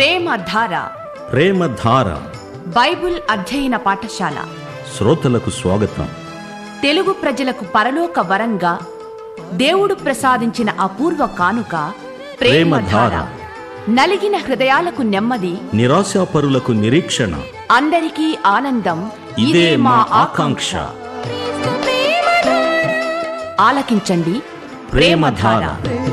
ప్రేమధార ప్రేమధార Bible అధ్యయన పాఠశాల శ్రోతలకు స్వాగతం తెలుగు ప్రజలకు పరలోక వరంగా దేవుడు ప్రసాదించిన అపూర్వ కానుక ప్రేమధార ప్రేమధార. నలిగిన హృదయాలకు నెమ్మది నిరాశాపరులకు నిరీక్షణ అందరికీ ఆనందం ఇదే మా ఆకాంక్ష ఆలకించండి ప్రేమధార.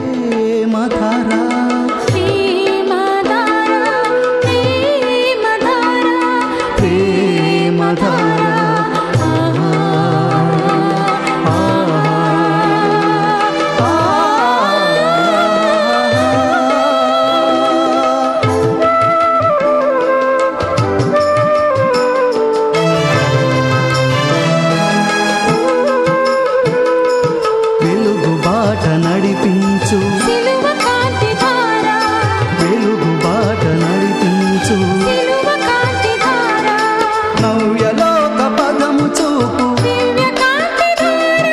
వెలుగు బాట నడిపించు సిలువ కాంతి ధార వెలుగు బాట నడిపించు సిలువ కాంతి ధార నవ్యలోక పదము చూపు దివ్య కాంతి ధార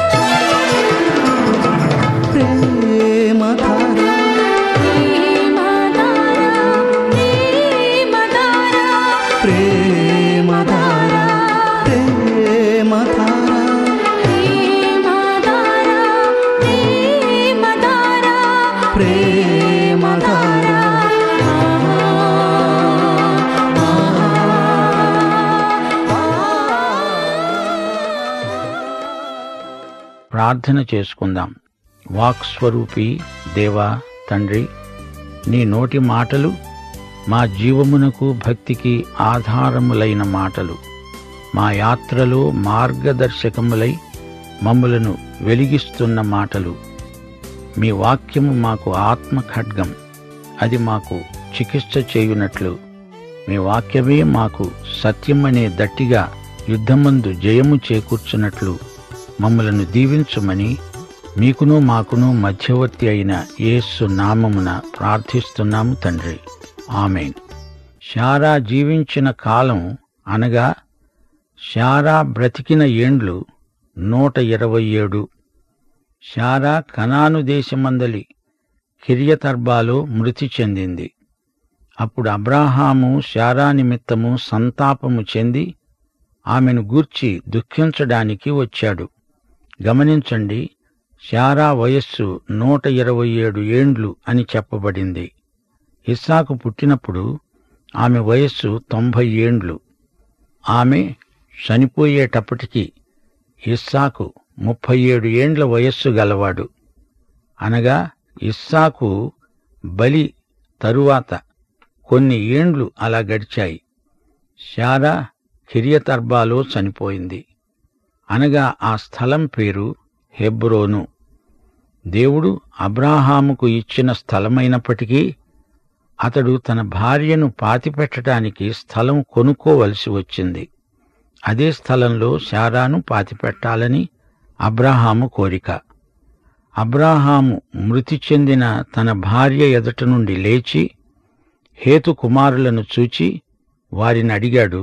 ప్రేమ ధార ప్రేమ ధార ప్రేమ ధార ప్రేమ ధార ప్రేమ ధార ప్రేమ ధార ప్రేమ ధార ప్రేమ ధార ప్రార్థన చేసుకుందాం వాక్ స్వరూపి దేవా తండ్రి నీ నోటి మాటలు మా జీవమునకు భక్తికి ఆధారములైన మాటలు మా యాత్రలో మార్గదర్శకములై మమ్ములను వెలిగిస్తున్న మాటలు మీ వాక్యము మాకు ఆత్మ ఖడ్గం అది మాకు చికిత్స చేయునట్లు మీ వాక్యమే మాకు సత్యమనే దట్టిగా యుద్ధమందు జయము చేకూర్చున్నట్లు మమ్మలను దీవించుమని మీకును మాకును మధ్యవర్తి అయిన యేసు నామమున ప్రార్థిస్తున్నాము తండ్రి ఆమెన్ శారా జీవించిన కాలం అనగా శారా బ్రతికిన ఏండ్లు నూట ఇరవై ఏడు శారా కనాను దేశమందలి కిరియతర్బాలో మృతి చెందింది అప్పుడు అబ్రాహాము శారా నిమిత్తము సంతాపము చెంది ఆమెను గూర్చి దుఃఖించడానికి వచ్చాడు గమనించండి శారా వయస్సు నూట ఇరవై ఏడు ఏండ్లు అని చెప్పబడింది ఇస్సాకు పుట్టినప్పుడు ఆమె వయస్సు తొంభై ఏండ్లు ఆమె చనిపోయేటప్పటికి ఇస్సాకు ముప్పై ఏడు ఏండ్ల వయస్సు గలవాడు అనగా ఇస్సాకు బలి తరువాత కొన్ని ఏండ్లు అలా గడిచాయి శారా కిరియతర్బాలో చనిపోయింది అనగా ఆ స్థలం పేరు హెబ్రోను దేవుడు అబ్రాహాముకు ఇచ్చిన స్థలమైనప్పటికీ అతడు తన భార్యను పాతిపెట్టడానికి స్థలం కొనుక్కోవలసి వచ్చింది అదే స్థలంలో శారాను పాతిపెట్టాలని అబ్రాహాము కోరిక అబ్రాహాము మృతి చెందిన తన భార్య ఎదుట నుండి లేచి హేతు కుమారులను చూచి వారిని అడిగాడు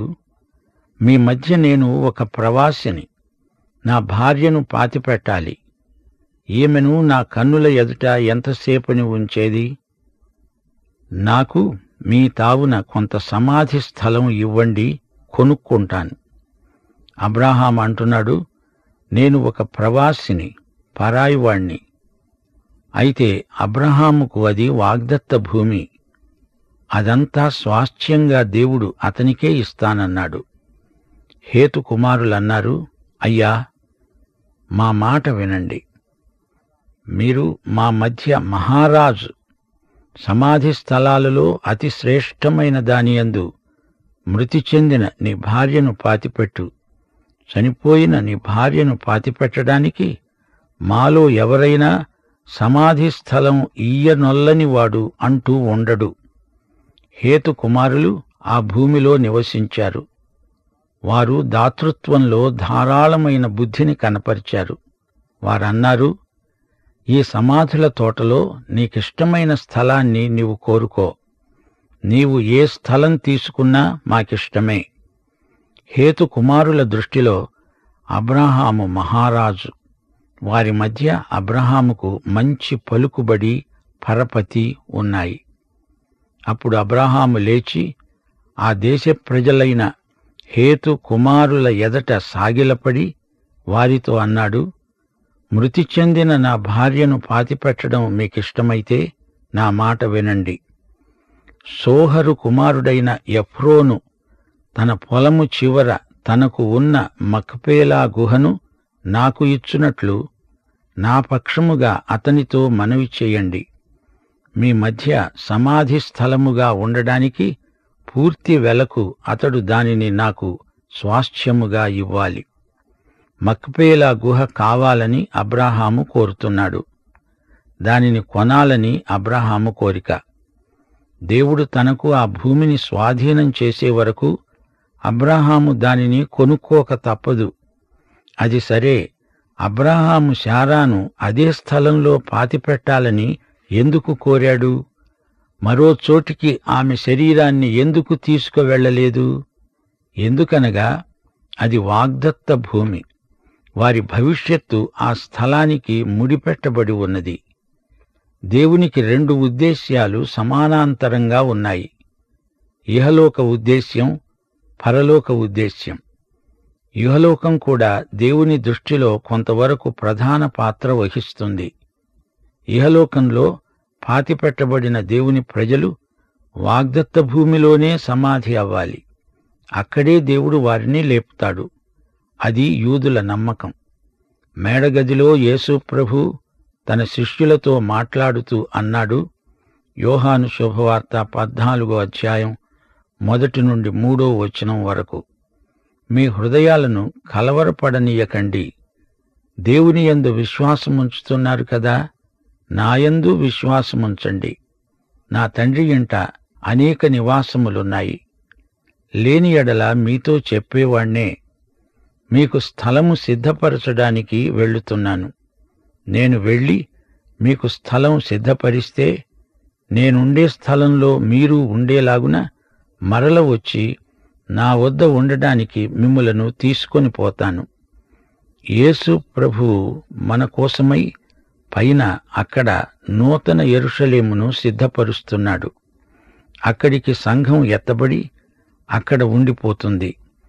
మీ మధ్య నేను ఒక ప్రవాసిని నా భార్యను పాతిపెట్టాలి ఈమెను నా కన్నుల ఎదుట ఎంతసేపని ఉంచేది నాకు మీ తావున కొంత సమాధి స్థలం ఇవ్వండి కొనుక్కుంటాను అబ్రాహాం అంటున్నాడు నేను ఒక ప్రవాసిని పరాయివాణ్ణి అయితే అబ్రహాముకు అది వాగ్దత్త భూమి అదంతా స్వాస్థ్యంగా దేవుడు అతనికే ఇస్తానన్నాడు హేతు కుమారులన్నారు అయ్యా మా మాట వినండి మీరు మా మధ్య మహారాజు సమాధి స్థలాలలో అతి శ్రేష్టమైన దానియందు మృతి చెందిన నీ భార్యను పాతిపెట్టు చనిపోయిన నీ భార్యను పాతిపెట్టడానికి మాలో ఎవరైనా సమాధి స్థలం ఈయనొల్లని వాడు అంటూ ఉండడు హేతు కుమారులు ఆ భూమిలో నివసించారు వారు దాతృత్వంలో ధారాళమైన బుద్ధిని కనపరిచారు వారన్నారు ఈ సమాధుల తోటలో నీకిష్టమైన స్థలాన్ని నీవు కోరుకో నీవు ఏ స్థలం తీసుకున్నా మాకిష్టమే హేతు కుమారుల దృష్టిలో అబ్రహాము మహారాజు వారి మధ్య అబ్రహాముకు మంచి పలుకుబడి పరపతి ఉన్నాయి అప్పుడు అబ్రహాము లేచి ఆ దేశ ప్రజలైన హేతు కుమారుల ఎదట సాగిలపడి వారితో అన్నాడు మృతి చెందిన నా భార్యను పాతిపెట్టడం మీకిష్టమైతే నా మాట వినండి సోహరు కుమారుడైన ఎఫ్రోను తన పొలము చివర తనకు ఉన్న మక్పేలా గుహను నాకు ఇచ్చునట్లు నా పక్షముగా అతనితో మనవి చేయండి మీ మధ్య సమాధి స్థలముగా ఉండడానికి పూర్తి వెలకు అతడు దానిని నాకు స్వాస్థ్యముగా ఇవ్వాలి మక్పేలా గుహ కావాలని అబ్రాహాము కోరుతున్నాడు దానిని కొనాలని అబ్రహాము కోరిక దేవుడు తనకు ఆ భూమిని స్వాధీనం చేసే వరకు అబ్రహాము దానిని కొనుక్కోక తప్పదు అది సరే అబ్రహాము శారాను అదే స్థలంలో పాతిపెట్టాలని ఎందుకు కోరాడు మరో చోటికి ఆమె శరీరాన్ని ఎందుకు తీసుకువెళ్లలేదు ఎందుకనగా అది వాగ్దత్త భూమి వారి భవిష్యత్తు ఆ స్థలానికి ముడిపెట్టబడి ఉన్నది దేవునికి రెండు ఉద్దేశ్యాలు సమానాంతరంగా ఉన్నాయి ఇహలోక ఉద్దేశ్యం పరలోక ఉద్దేశ్యం ఇహలోకం కూడా దేవుని దృష్టిలో కొంతవరకు ప్రధాన పాత్ర వహిస్తుంది ఇహలోకంలో పాతిపెట్టబడిన దేవుని ప్రజలు వాగ్దత్త భూమిలోనే సమాధి అవ్వాలి అక్కడే దేవుడు వారిని లేపుతాడు అది యూదుల నమ్మకం మేడగదిలో యేసు ప్రభు తన శిష్యులతో మాట్లాడుతూ అన్నాడు యోహాను శుభవార్త పద్నాలుగో అధ్యాయం మొదటి నుండి మూడో వచనం వరకు మీ హృదయాలను కలవరపడనీయకండి దేవుని యందు విశ్వాసముంచుతున్నారు కదా నాయందు విశ్వాసముంచండి నా తండ్రి ఇంట అనేక నివాసములున్నాయి లేని ఎడల మీతో చెప్పేవాణ్ణే మీకు స్థలము సిద్ధపరచడానికి వెళ్ళుతున్నాను నేను వెళ్ళి మీకు స్థలం సిద్ధపరిస్తే నేనుండే స్థలంలో మీరు ఉండేలాగున మరల వచ్చి నా వద్ద ఉండడానికి మిమ్ములను తీసుకొని పోతాను యేసు ప్రభువు మన కోసమై పైన అక్కడ నూతన ఎరుషలేమును సిద్ధపరుస్తున్నాడు అక్కడికి సంఘం ఎత్తబడి అక్కడ ఉండిపోతుంది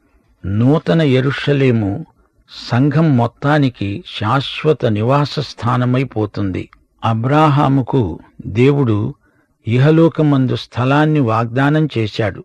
నూతన ఎరుషలేము సంఘం మొత్తానికి శాశ్వత నివాస స్థానమైపోతుంది అబ్రాహాముకు దేవుడు ఇహలోకమందు స్థలాన్ని వాగ్దానం చేశాడు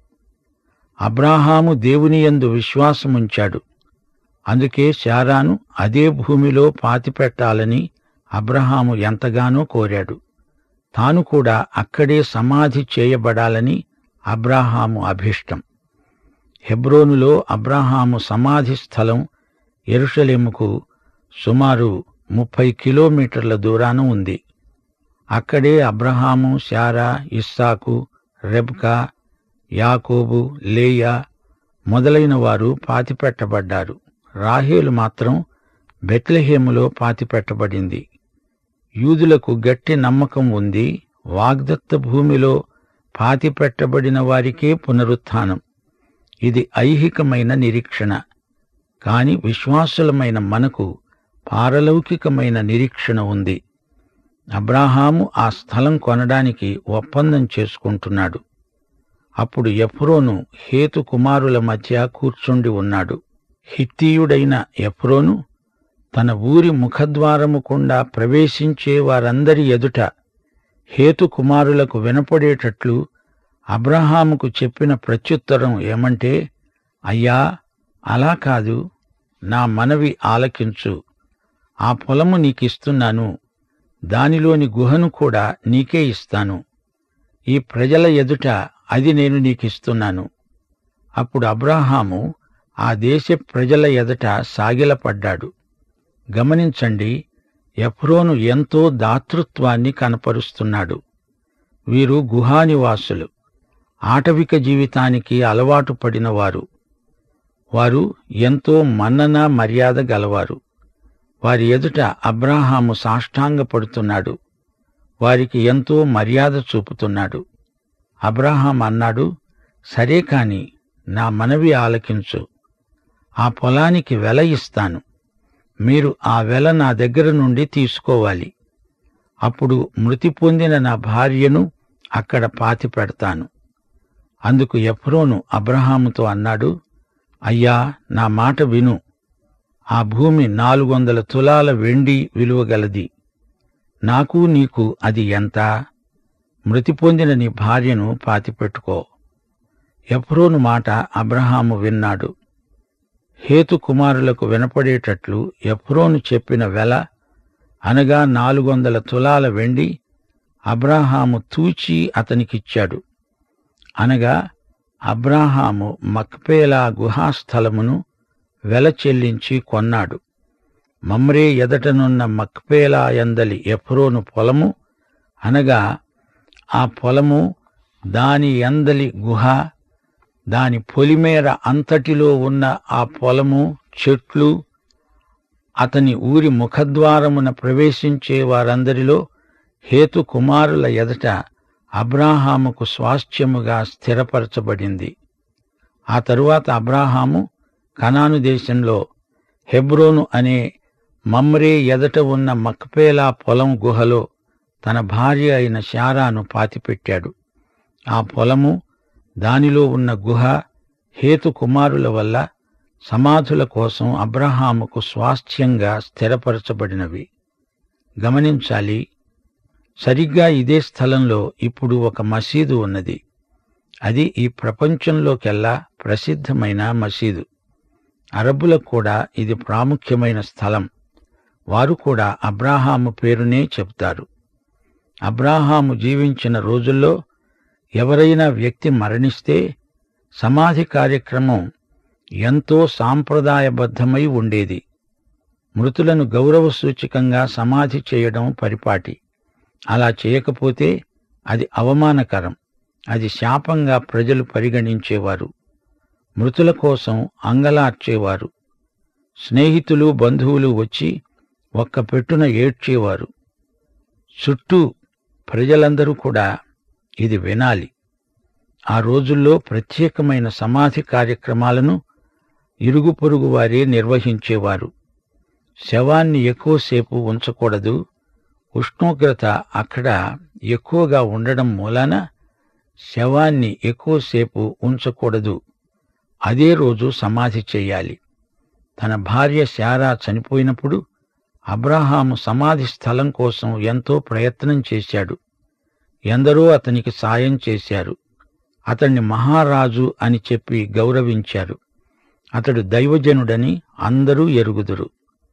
అబ్రాహాము దేవుని యందు విశ్వాసముంచాడు అందుకే శారాను అదే భూమిలో పాతిపెట్టాలని అబ్రహాము ఎంతగానో కోరాడు తాను కూడా అక్కడే సమాధి చేయబడాలని అబ్రాహాము అభిష్టం హెబ్రోనులో అబ్రాహాము సమాధి స్థలం ఎరుషలేముకు సుమారు ముప్పై కిలోమీటర్ల దూరాన ఉంది అక్కడే అబ్రహాము శారా ఇస్సాకు రెబ్కా యాకోబు లేయా మొదలైన వారు పాతిపెట్టబడ్డారు రాహేలు మాత్రం బెత్లెహేములో పాతిపెట్టబడింది యూదులకు గట్టి నమ్మకం ఉంది వాగ్దత్త భూమిలో పాతిపెట్టబడిన వారికే పునరుత్థానం ఇది ఐహికమైన నిరీక్షణ కాని విశ్వాసులమైన మనకు పారలౌకికమైన నిరీక్షణ ఉంది అబ్రాహాము ఆ స్థలం కొనడానికి ఒప్పందం చేసుకుంటున్నాడు అప్పుడు ఎఫ్రోను హేతు కుమారుల మధ్య కూర్చుండి ఉన్నాడు హిత్తీయుడైన ఎఫ్రోను తన ఊరి ముఖద్వారము గుండా ప్రవేశించే వారందరి ఎదుట హేతు కుమారులకు వినపడేటట్లు అబ్రహాముకు చెప్పిన ప్రత్యుత్తరం ఏమంటే అయ్యా అలా కాదు నా మనవి ఆలకించు ఆ పొలము నీకిస్తున్నాను దానిలోని గుహను కూడా నీకే ఇస్తాను ఈ ప్రజల ఎదుట అది నేను నీకిస్తున్నాను అప్పుడు అబ్రాహాము ఆ దేశ ప్రజల ఎదుట సాగిలపడ్డాడు గమనించండి ఎఫ్రోను ఎంతో దాతృత్వాన్ని కనపరుస్తున్నాడు వీరు గుహానివాసులు ఆటవిక జీవితానికి అలవాటు పడినవారు వారు ఎంతో మన్నన మర్యాద గలవారు వారి ఎదుట అబ్రాహాము సాష్టాంగపడుతున్నాడు వారికి ఎంతో మర్యాద చూపుతున్నాడు అబ్రాహాం అన్నాడు సరే కాని నా మనవి ఆలకించు ఆ పొలానికి వెల ఇస్తాను మీరు ఆ వెల నా దగ్గర నుండి తీసుకోవాలి అప్పుడు మృతి పొందిన నా భార్యను అక్కడ పాతి పెడతాను అందుకు ఎఫ్రోను అబ్రహాముతో అన్నాడు అయ్యా నా మాట విను ఆ భూమి నాలుగు వందల తులాల వెండి విలువగలది నాకు నీకు అది ఎంత మృతి పొందిన నీ భార్యను పాతిపెట్టుకో ఎఫ్రోను మాట అబ్రహాము విన్నాడు హేతు కుమారులకు వినపడేటట్లు ఎఫ్రోను చెప్పిన వెల అనగా నాలుగు వందల తులాల వెండి అబ్రాహాము తూచి అతనికిచ్చాడు అనగా అబ్రాహాము మక్పేలా గుహాస్థలమును వెల చెల్లించి కొన్నాడు మమ్రే ఎదటనున్న మక్పేలా ఎందలి ఎఫ్రోను పొలము అనగా ఆ పొలము దాని ఎందలి గుహ దాని పొలిమేర అంతటిలో ఉన్న ఆ పొలము చెట్లు అతని ఊరి ముఖద్వారమున ప్రవేశించే వారందరిలో హేతు కుమారుల ఎదట అబ్రాహాముకు స్వాస్థ్యముగా స్థిరపరచబడింది ఆ తరువాత అబ్రాహాము కనాను దేశంలో హెబ్రోను అనే మమ్రే ఎదట ఉన్న మక్పేలా పొలం గుహలో తన భార్య అయిన శారాను పాతిపెట్టాడు ఆ పొలము దానిలో ఉన్న గుహ హేతు కుమారుల వల్ల సమాధుల కోసం అబ్రహాముకు స్వాస్థ్యంగా స్థిరపరచబడినవి గమనించాలి సరిగ్గా ఇదే స్థలంలో ఇప్పుడు ఒక మసీదు ఉన్నది అది ఈ ప్రపంచంలోకెల్లా ప్రసిద్ధమైన మసీదు అరబ్బులకు కూడా ఇది ప్రాముఖ్యమైన స్థలం వారు కూడా అబ్రాహాము పేరునే చెప్తారు అబ్రాహాము జీవించిన రోజుల్లో ఎవరైనా వ్యక్తి మరణిస్తే సమాధి కార్యక్రమం ఎంతో సాంప్రదాయబద్ధమై ఉండేది మృతులను గౌరవ సూచకంగా సమాధి చేయడం పరిపాటి అలా చేయకపోతే అది అవమానకరం అది శాపంగా ప్రజలు పరిగణించేవారు మృతుల కోసం అంగలార్చేవారు స్నేహితులు బంధువులు వచ్చి ఒక్క పెట్టున ఏడ్చేవారు చుట్టూ ప్రజలందరూ కూడా ఇది వినాలి ఆ రోజుల్లో ప్రత్యేకమైన సమాధి కార్యక్రమాలను ఇరుగు పొరుగు వారే నిర్వహించేవారు శవాన్ని ఎక్కువసేపు ఉంచకూడదు ఉష్ణోగ్రత అక్కడ ఎక్కువగా ఉండడం మూలాన శవాన్ని ఎక్కువసేపు ఉంచకూడదు అదే రోజు సమాధి చెయ్యాలి తన భార్య శారా చనిపోయినప్పుడు అబ్రహాము సమాధి స్థలం కోసం ఎంతో ప్రయత్నం చేశాడు ఎందరో అతనికి సాయం చేశారు అతన్ని మహారాజు అని చెప్పి గౌరవించారు అతడు దైవజనుడని అందరూ ఎరుగుదురు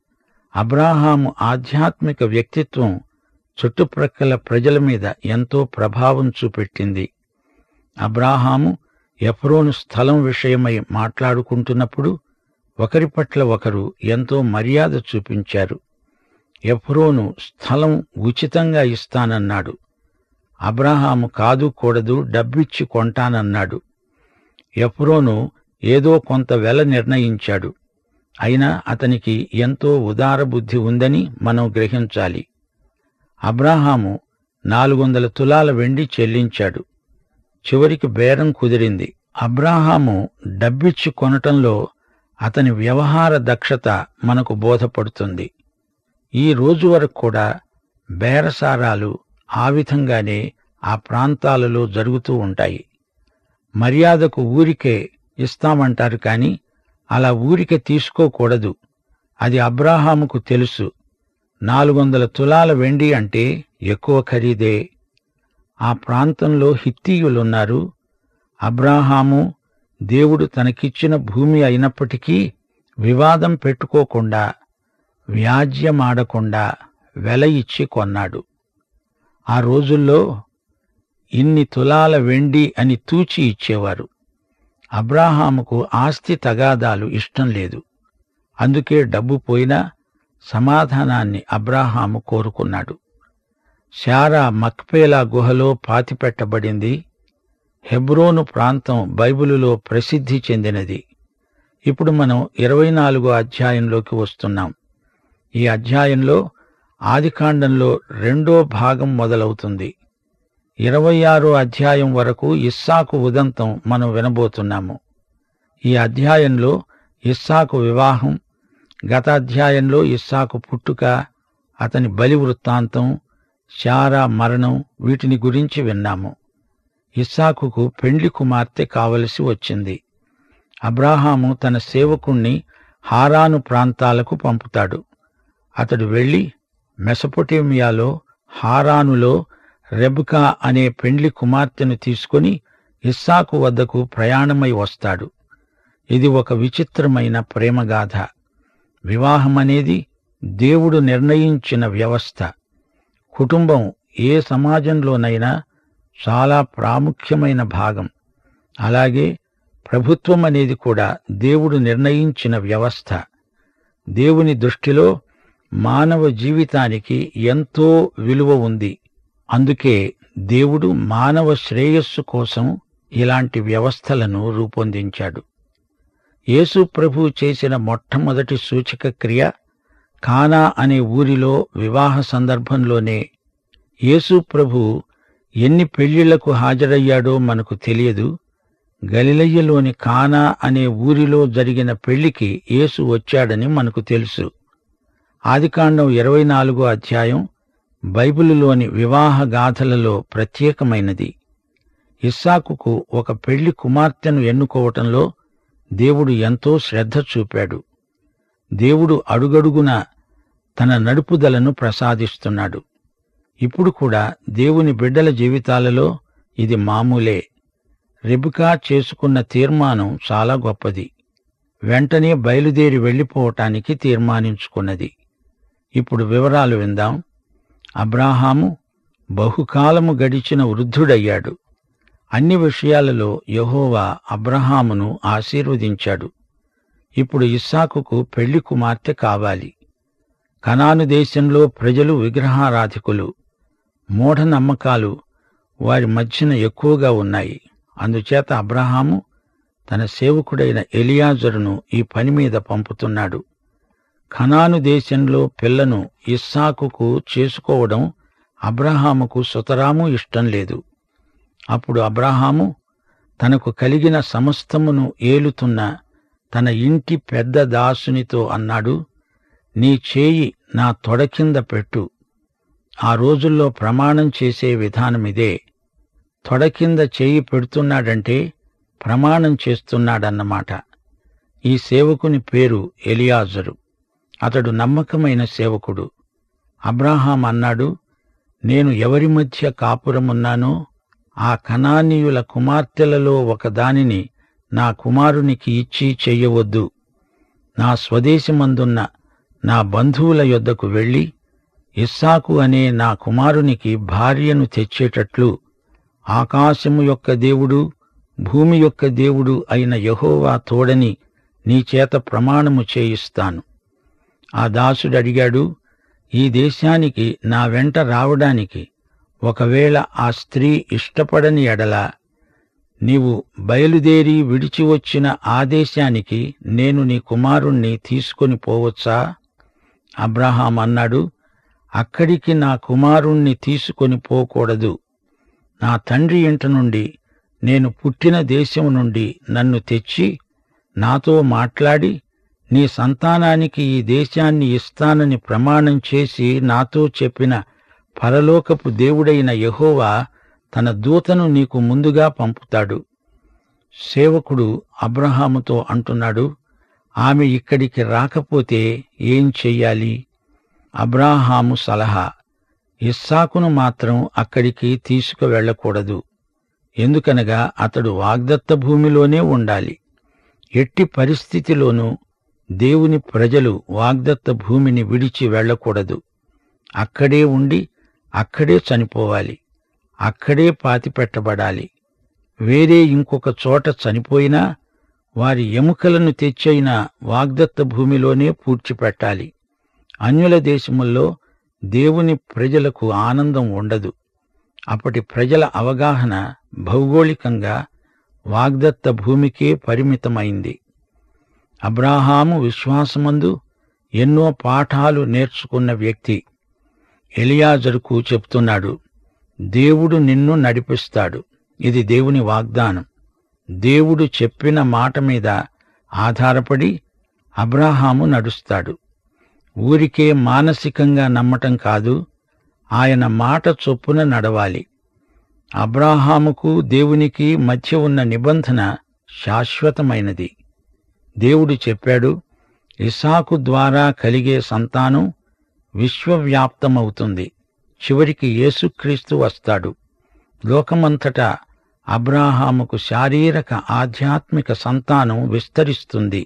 అబ్రాహాము ఆధ్యాత్మిక వ్యక్తిత్వం చుట్టుప్రక్కల ప్రజల మీద ఎంతో ప్రభావం చూపెట్టింది అబ్రాహాము ఎఫ్రోను స్థలం విషయమై మాట్లాడుకుంటున్నప్పుడు ఒకరి పట్ల ఒకరు ఎంతో మర్యాద చూపించారు ఎఫ్రోను స్థలం ఉచితంగా ఇస్తానన్నాడు అబ్రహాము కాదు కూడదు డబ్బిచ్చి కొంటానన్నాడు ఎఫ్రోను ఏదో కొంత వెల నిర్ణయించాడు అయినా అతనికి ఎంతో ఉదార బుద్ధి ఉందని మనం గ్రహించాలి అబ్రాహాము నాలుగు వందల తులాల వెండి చెల్లించాడు చివరికి బేరం కుదిరింది అబ్రాహాము డబ్బిచ్చి కొనటంలో అతని వ్యవహార దక్షత మనకు బోధపడుతుంది ఈ రోజు వరకు కూడా బేరసారాలు ఆ విధంగానే ఆ ప్రాంతాలలో జరుగుతూ ఉంటాయి మర్యాదకు ఊరికే ఇస్తామంటారు కాని అలా ఊరికే తీసుకోకూడదు అది అబ్రాహాముకు తెలుసు నాలుగు వందల తులాల వెండి అంటే ఎక్కువ ఖరీదే ఆ ప్రాంతంలో హిత్తీయులున్నారు అబ్రాహాము దేవుడు తనకిచ్చిన భూమి అయినప్పటికీ వివాదం పెట్టుకోకుండా వ్యాజ్యమాడకుండా వెల ఇచ్చి కొన్నాడు ఆ రోజుల్లో ఇన్ని తులాల వెండి అని తూచి ఇచ్చేవారు అబ్రాహాముకు ఆస్తి తగాదాలు ఇష్టం లేదు అందుకే డబ్బు పోయినా సమాధానాన్ని అబ్రాహాము కోరుకున్నాడు శారా మక్పేలా గుహలో పాతిపెట్టబడింది హెబ్రోను ప్రాంతం బైబిలులో ప్రసిద్ధి చెందినది ఇప్పుడు మనం ఇరవై నాలుగో అధ్యాయంలోకి వస్తున్నాం ఈ అధ్యాయంలో ఆదికాండంలో రెండో భాగం మొదలవుతుంది ఇరవై ఆరో అధ్యాయం వరకు ఇస్సాకు ఉదంతం మనం వినబోతున్నాము ఈ అధ్యాయంలో ఇస్సాకు వివాహం గత అధ్యాయంలో ఇస్సాకు పుట్టుక అతని బలి వృత్తాంతం శారా మరణం వీటిని గురించి విన్నాము ఇస్సాకుకు పెండ్లి కుమార్తె కావలసి వచ్చింది అబ్రాహాము తన సేవకుణ్ణి హారాను ప్రాంతాలకు పంపుతాడు అతడు వెళ్లి మెసపొటేమియాలో హారానులో రెబుకా అనే పెండ్లి కుమార్తెను తీసుకుని ఇస్సాకు వద్దకు ప్రయాణమై వస్తాడు ఇది ఒక విచిత్రమైన ప్రేమగాథ వివాహమనేది దేవుడు నిర్ణయించిన వ్యవస్థ కుటుంబం ఏ సమాజంలోనైనా చాలా ప్రాముఖ్యమైన భాగం అలాగే ప్రభుత్వం అనేది కూడా దేవుడు నిర్ణయించిన వ్యవస్థ దేవుని దృష్టిలో మానవ జీవితానికి ఎంతో విలువ ఉంది అందుకే దేవుడు మానవ శ్రేయస్సు కోసం ఇలాంటి వ్యవస్థలను రూపొందించాడు యేసు ప్రభు చేసిన మొట్టమొదటి సూచక క్రియ కానా అనే ఊరిలో వివాహ సందర్భంలోనే యేసు ప్రభు ఎన్ని పెళ్లిళ్లకు హాజరయ్యాడో మనకు తెలియదు గలిలయ్యలోని కానా అనే ఊరిలో జరిగిన పెళ్లికి యేసు వచ్చాడని మనకు తెలుసు ఆదికాండం ఇరవై నాలుగో అధ్యాయం బైబిలులోని వివాహ గాథలలో ప్రత్యేకమైనది ఇస్సాకుకు ఒక పెళ్లి కుమార్తెను ఎన్నుకోవటంలో దేవుడు ఎంతో శ్రద్ధ చూపాడు దేవుడు అడుగడుగున తన నడుపుదలను ప్రసాదిస్తున్నాడు ఇప్పుడు కూడా దేవుని బిడ్డల జీవితాలలో ఇది మామూలే రెబుకా చేసుకున్న తీర్మానం చాలా గొప్పది వెంటనే బయలుదేరి వెళ్లిపోవటానికి తీర్మానించుకున్నది ఇప్పుడు వివరాలు విందాం అబ్రాహాము బహుకాలము గడిచిన వృద్ధుడయ్యాడు అన్ని విషయాలలో యెహోవా అబ్రహామును ఆశీర్వదించాడు ఇప్పుడు ఇస్సాకుకు పెళ్లి కుమార్తె కావాలి కనాను దేశంలో ప్రజలు విగ్రహారాధికులు మూఢనమ్మకాలు వారి మధ్యన ఎక్కువగా ఉన్నాయి అందుచేత అబ్రహాము తన సేవకుడైన ఎలియాజరును ఈ పని మీద పంపుతున్నాడు ఖనాను దేశంలో పిల్లను ఇస్సాకుకు చేసుకోవడం అబ్రహాముకు సుతరాము ఇష్టం లేదు అప్పుడు అబ్రహాము తనకు కలిగిన సమస్తమును ఏలుతున్న తన ఇంటి పెద్ద దాసునితో అన్నాడు నీ చేయి నా తొడ కింద పెట్టు ఆ రోజుల్లో ప్రమాణం చేసే విధానమిదే తొడ కింద చేయి పెడుతున్నాడంటే ప్రమాణం చేస్తున్నాడన్నమాట ఈ సేవకుని పేరు ఎలియాజరు అతడు నమ్మకమైన సేవకుడు అబ్రాహాం అన్నాడు నేను ఎవరి మధ్య కాపురమున్నానో ఆ కనానీయుల కుమార్తెలలో ఒకదానిని నా కుమారునికి ఇచ్చి చెయ్యవద్దు నా స్వదేశమందున్న నా బంధువుల యొద్దకు వెళ్ళి ఇస్సాకు అనే నా కుమారునికి భార్యను తెచ్చేటట్లు ఆకాశము యొక్క దేవుడు భూమి యొక్క దేవుడు అయిన యెహోవా తోడని నీ చేత ప్రమాణము చేయిస్తాను ఆ దాసుడు అడిగాడు ఈ దేశానికి నా వెంట రావడానికి ఒకవేళ ఆ స్త్రీ ఇష్టపడని ఎడల నీవు బయలుదేరి విడిచి వచ్చిన ఆ దేశానికి నేను నీ కుమారుణ్ణి తీసుకొని పోవచ్చా అబ్రహాం అన్నాడు అక్కడికి నా కుమారుణ్ణి తీసుకొని పోకూడదు నా తండ్రి ఇంట నుండి నేను పుట్టిన దేశం నుండి నన్ను తెచ్చి నాతో మాట్లాడి నీ సంతానానికి ఈ దేశాన్ని ఇస్తానని ప్రమాణం చేసి నాతో చెప్పిన పరలోకపు దేవుడైన యెహోవా తన దూతను నీకు ముందుగా పంపుతాడు సేవకుడు అబ్రహాముతో అంటున్నాడు ఆమె ఇక్కడికి రాకపోతే ఏం చెయ్యాలి అబ్రాహాము సలహా ఇస్సాకును మాత్రం అక్కడికి తీసుకువెళ్ళకూడదు ఎందుకనగా అతడు వాగ్దత్త భూమిలోనే ఉండాలి ఎట్టి పరిస్థితిలోనూ దేవుని ప్రజలు వాగ్దత్త భూమిని విడిచి వెళ్ళకూడదు అక్కడే ఉండి అక్కడే చనిపోవాలి అక్కడే పాతిపెట్టబడాలి వేరే ఇంకొక చోట చనిపోయినా వారి ఎముకలను తెచ్చైన వాగ్దత్త భూమిలోనే పూడ్చిపెట్టాలి అన్యుల దేశముల్లో దేవుని ప్రజలకు ఆనందం ఉండదు అప్పటి ప్రజల అవగాహన భౌగోళికంగా వాగ్దత్త భూమికే పరిమితమైంది అబ్రాహాము విశ్వాసమందు ఎన్నో పాఠాలు నేర్చుకున్న వ్యక్తి ఎలియాజరుకు చెప్తున్నాడు దేవుడు నిన్ను నడిపిస్తాడు ఇది దేవుని వాగ్దానం దేవుడు చెప్పిన మాట మీద ఆధారపడి అబ్రాహాము నడుస్తాడు ఊరికే మానసికంగా నమ్మటం కాదు ఆయన మాట చొప్పున నడవాలి అబ్రాహాముకు దేవునికి మధ్య ఉన్న నిబంధన శాశ్వతమైనది దేవుడు చెప్పాడు ఇసాకు ద్వారా కలిగే సంతానం విశ్వవ్యాప్తమవుతుంది చివరికి యేసుక్రీస్తు వస్తాడు లోకమంతటా అబ్రాహాముకు శారీరక ఆధ్యాత్మిక సంతానం విస్తరిస్తుంది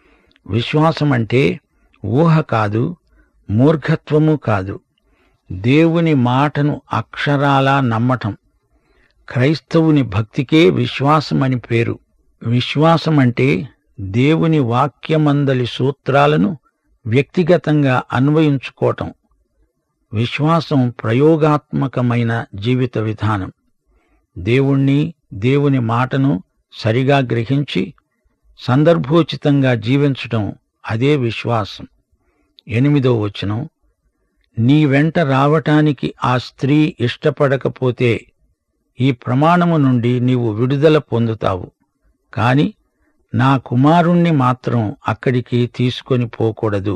విశ్వాసమంటే ఊహ కాదు మూర్ఘత్వము కాదు దేవుని మాటను అక్షరాలా నమ్మటం క్రైస్తవుని భక్తికే విశ్వాసమని పేరు విశ్వాసమంటే దేవుని వాక్యమందలి సూత్రాలను వ్యక్తిగతంగా అన్వయించుకోవటం విశ్వాసం ప్రయోగాత్మకమైన జీవిత విధానం దేవుణ్ణి దేవుని మాటను సరిగా గ్రహించి సందర్భోచితంగా జీవించటం అదే విశ్వాసం ఎనిమిదో వచనం నీ వెంట రావటానికి ఆ స్త్రీ ఇష్టపడకపోతే ఈ ప్రమాణము నుండి నీవు విడుదల పొందుతావు కాని నా కుమారుణ్ణి మాత్రం అక్కడికి తీసుకొని పోకూడదు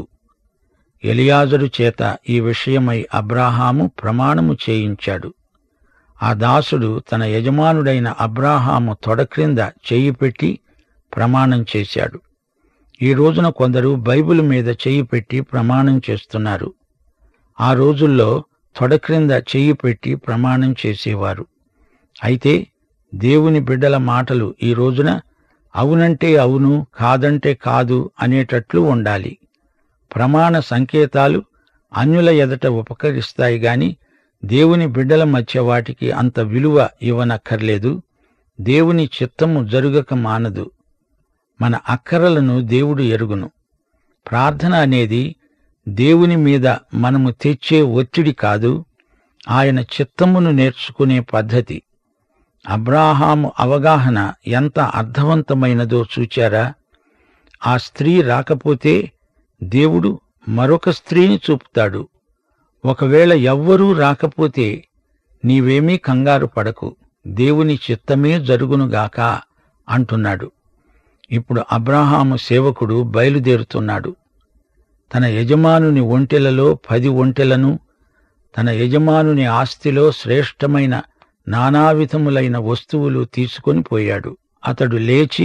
ఎలియాజరు చేత ఈ విషయమై అబ్రాహాము ప్రమాణము చేయించాడు ఆ దాసుడు తన యజమానుడైన అబ్రాహాము తొడ క్రింద చెయ్యి పెట్టి ప్రమాణం చేశాడు ఈ రోజున కొందరు బైబిల్ మీద చెయ్యి పెట్టి ప్రమాణం చేస్తున్నారు ఆ రోజుల్లో తొడ క్రింద చెయ్యి పెట్టి ప్రమాణం చేసేవారు అయితే దేవుని బిడ్డల మాటలు ఈ రోజున అవునంటే అవును కాదంటే కాదు అనేటట్లు ఉండాలి ప్రమాణ సంకేతాలు అన్యుల ఎదట ఉపకరిస్తాయి గాని దేవుని బిడ్డల మధ్య వాటికి అంత విలువ ఇవ్వనక్కర్లేదు దేవుని చిత్తము జరుగక మానదు మన అక్కరలను దేవుడు ఎరుగును ప్రార్థన అనేది దేవుని మీద మనము తెచ్చే ఒత్తిడి కాదు ఆయన చిత్తమును నేర్చుకునే పద్ధతి అబ్రాహాము అవగాహన ఎంత అర్థవంతమైనదో చూచారా ఆ స్త్రీ రాకపోతే దేవుడు మరొక స్త్రీని చూపుతాడు ఒకవేళ ఎవ్వరూ రాకపోతే నీవేమీ కంగారు పడకు దేవుని చిత్తమే జరుగునుగాక అంటున్నాడు ఇప్పుడు అబ్రాహాము సేవకుడు బయలుదేరుతున్నాడు తన యజమానుని ఒంటెలలో పది ఒంటెలను తన యజమానుని ఆస్తిలో శ్రేష్టమైన నానావిధములైన వస్తువులు తీసుకొని పోయాడు అతడు లేచి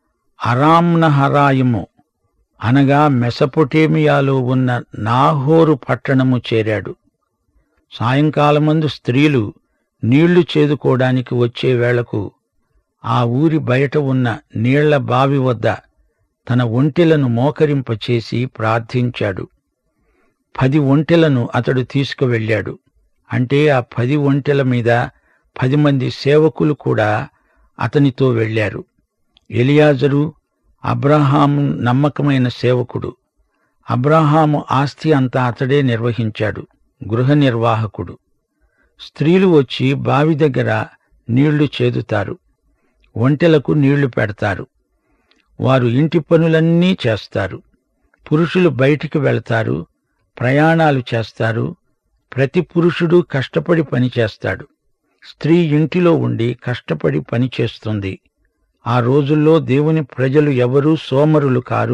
అరామ్నహరాయిము అనగా మెసపొటేమియాలో ఉన్న నాహోరు పట్టణము చేరాడు సాయంకాలమందు స్త్రీలు నీళ్లు చేదుకోవడానికి వచ్చే వేళకు ఆ ఊరి బయట ఉన్న నీళ్ల బావి వద్ద తన ఒంటెలను మోకరింపచేసి ప్రార్థించాడు పది ఒంటెలను అతడు తీసుకువెళ్ళాడు అంటే ఆ పది ఒంటెల మీద పది మంది సేవకులు కూడా అతనితో వెళ్ళారు ఎలియాజరు అబ్రహాము నమ్మకమైన సేవకుడు అబ్రహాము ఆస్తి అంతా అతడే నిర్వహించాడు గృహ నిర్వాహకుడు స్త్రీలు వచ్చి బావి దగ్గర నీళ్లు చేదుతారు ఒంటెలకు నీళ్లు పెడతారు వారు ఇంటి పనులన్నీ చేస్తారు పురుషులు బయటికి వెళతారు ప్రయాణాలు చేస్తారు ప్రతి పురుషుడు కష్టపడి పని చేస్తాడు స్త్రీ ఇంటిలో ఉండి కష్టపడి పని చేస్తుంది ఆ రోజుల్లో దేవుని ప్రజలు ఎవరూ సోమరులు కారు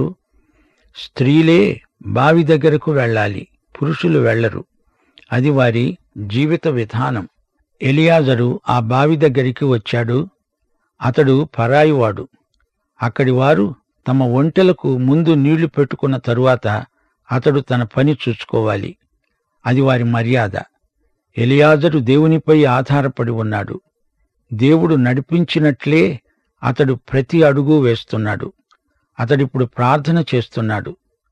స్త్రీలే బావి దగ్గరకు వెళ్ళాలి పురుషులు వెళ్లరు అది వారి జీవిత విధానం ఎలియాజరు ఆ బావి దగ్గరికి వచ్చాడు అతడు పరాయివాడు అక్కడి వారు తమ ఒంటెలకు ముందు నీళ్లు పెట్టుకున్న తరువాత అతడు తన పని చూసుకోవాలి అది వారి మర్యాద ఎలియాజరు దేవునిపై ఆధారపడి ఉన్నాడు దేవుడు నడిపించినట్లే అతడు ప్రతి అడుగు వేస్తున్నాడు అతడిప్పుడు ప్రార్థన చేస్తున్నాడు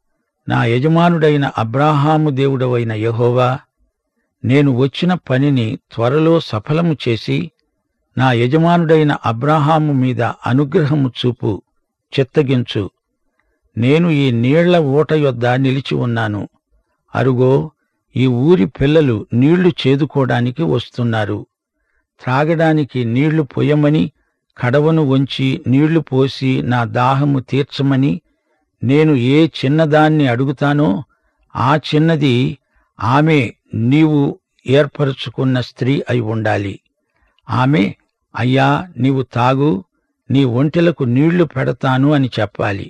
నా యజమానుడైన అబ్రాహాము దేవుడవైన యెహోవా నేను వచ్చిన పనిని త్వరలో సఫలము చేసి నా యజమానుడైన అబ్రాహాము మీద అనుగ్రహము చూపు చిత్తగించు నేను ఈ నీళ్ల ఊట యొద్ద నిలిచి ఉన్నాను అరుగో ఈ ఊరి పిల్లలు నీళ్లు చేదుకోవడానికి వస్తున్నారు త్రాగడానికి నీళ్లు పొయ్యమని కడవను వంచి నీళ్లు పోసి నా దాహము తీర్చమని నేను ఏ చిన్నదాన్ని అడుగుతానో ఆ చిన్నది ఆమె నీవు ఏర్పరచుకున్న స్త్రీ అయి ఉండాలి ఆమె అయ్యా నీవు తాగు నీ ఒంటెలకు నీళ్లు పెడతాను అని చెప్పాలి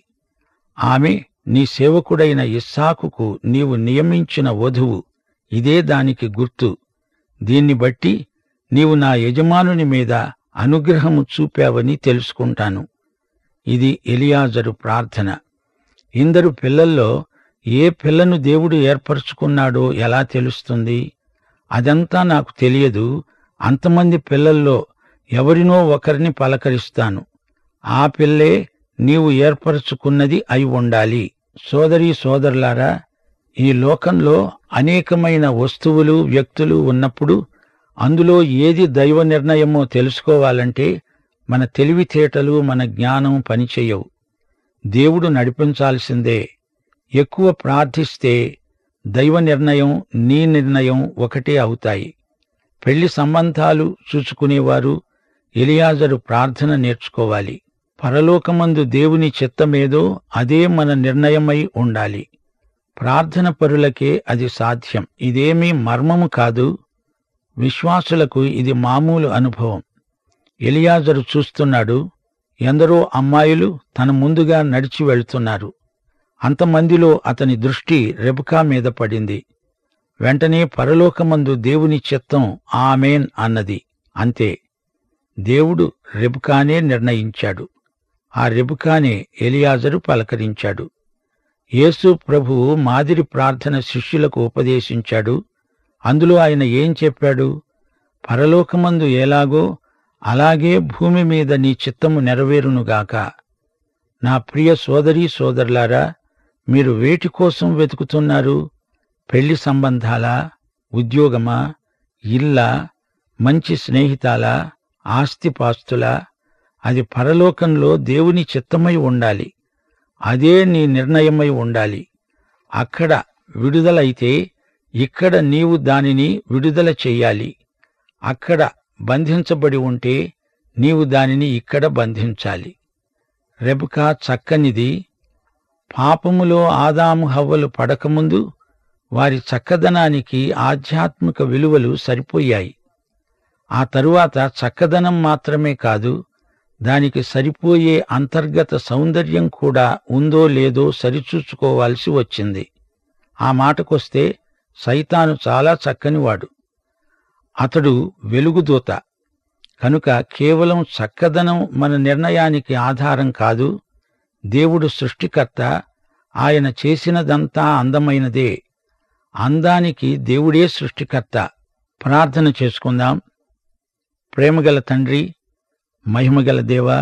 ఆమె నీ సేవకుడైన ఇస్సాకుకు నీవు నియమించిన వధువు ఇదే దానికి గుర్తు దీన్ని బట్టి నీవు నా యజమానుని మీద అనుగ్రహము చూపావని తెలుసుకుంటాను ఇది ఎలియాజరు ప్రార్థన ఇందరు పిల్లల్లో ఏ పిల్లను దేవుడు ఏర్పరచుకున్నాడో ఎలా తెలుస్తుంది అదంతా నాకు తెలియదు అంతమంది పిల్లల్లో ఎవరినో ఒకరిని పలకరిస్తాను ఆ పిల్లే నీవు ఏర్పరచుకున్నది అయి ఉండాలి సోదరీ సోదరులారా ఈ లోకంలో అనేకమైన వస్తువులు వ్యక్తులు ఉన్నప్పుడు అందులో ఏది దైవ నిర్ణయమో తెలుసుకోవాలంటే మన తెలివితేటలు మన జ్ఞానం పనిచేయవు దేవుడు నడిపించాల్సిందే ఎక్కువ ప్రార్థిస్తే దైవ నిర్ణయం నీ నిర్ణయం ఒకటే అవుతాయి పెళ్లి సంబంధాలు చూచుకునేవారు ఎలియాజరు ప్రార్థన నేర్చుకోవాలి పరలోకమందు దేవుని చిత్తమేదో అదే మన నిర్ణయమై ఉండాలి ప్రార్థన పరులకే అది సాధ్యం ఇదేమీ మర్మము కాదు విశ్వాసులకు ఇది మామూలు అనుభవం ఎలియాజరు చూస్తున్నాడు ఎందరో అమ్మాయిలు తన ముందుగా నడిచి వెళ్తున్నారు అంతమందిలో అతని దృష్టి రెబకా మీద పడింది వెంటనే పరలోకమందు దేవుని చిత్తం ఆమెన్ అన్నది అంతే దేవుడు రెబుకానే నిర్ణయించాడు ఆ రెబుకానే ఎలియాజరు పలకరించాడు యేసు ప్రభువు మాదిరి ప్రార్థన శిష్యులకు ఉపదేశించాడు అందులో ఆయన ఏం చెప్పాడు పరలోకమందు ఎలాగో అలాగే భూమి మీద నీ చిత్తము నెరవేరునుగాక నా ప్రియ సోదరీ సోదరులారా మీరు వేటి కోసం వెతుకుతున్నారు పెళ్లి సంబంధాలా ఉద్యోగమా ఇల్లా మంచి స్నేహితాలా ఆస్తిపాస్తులా అది పరలోకంలో దేవుని చిత్తమై ఉండాలి అదే నీ నిర్ణయమై ఉండాలి అక్కడ విడుదలైతే ఇక్కడ నీవు దానిని విడుదల చెయ్యాలి అక్కడ బంధించబడి ఉంటే నీవు దానిని ఇక్కడ బంధించాలి రెబకా చక్కనిది పాపములో ఆదాము హవ్వలు పడకముందు వారి చక్కదనానికి ఆధ్యాత్మిక విలువలు సరిపోయాయి ఆ తరువాత చక్కదనం మాత్రమే కాదు దానికి సరిపోయే అంతర్గత సౌందర్యం కూడా ఉందో లేదో సరిచూచుకోవాల్సి వచ్చింది ఆ మాటకొస్తే సైతాను చాలా చక్కనివాడు అతడు వెలుగుదూత కనుక కేవలం చక్కదనం మన నిర్ణయానికి ఆధారం కాదు దేవుడు సృష్టికర్త ఆయన చేసినదంతా అందమైనదే అందానికి దేవుడే సృష్టికర్త ప్రార్థన చేసుకుందాం ప్రేమగల తండ్రి మహిమగల దేవా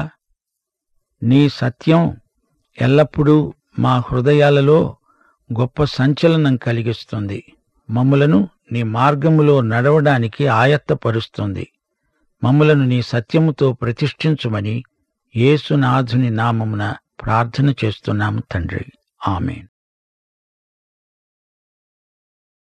నీ సత్యం ఎల్లప్పుడూ మా హృదయాలలో గొప్ప సంచలనం కలిగిస్తుంది మమ్ములను నీ మార్గములో నడవడానికి ఆయత్తపరుస్తుంది మమ్ములను నీ సత్యముతో ప్రతిష్ఠించుమని యేసునాథుని నామమున ప్రార్థన చేస్తున్నాము తండ్రి ఆమెన్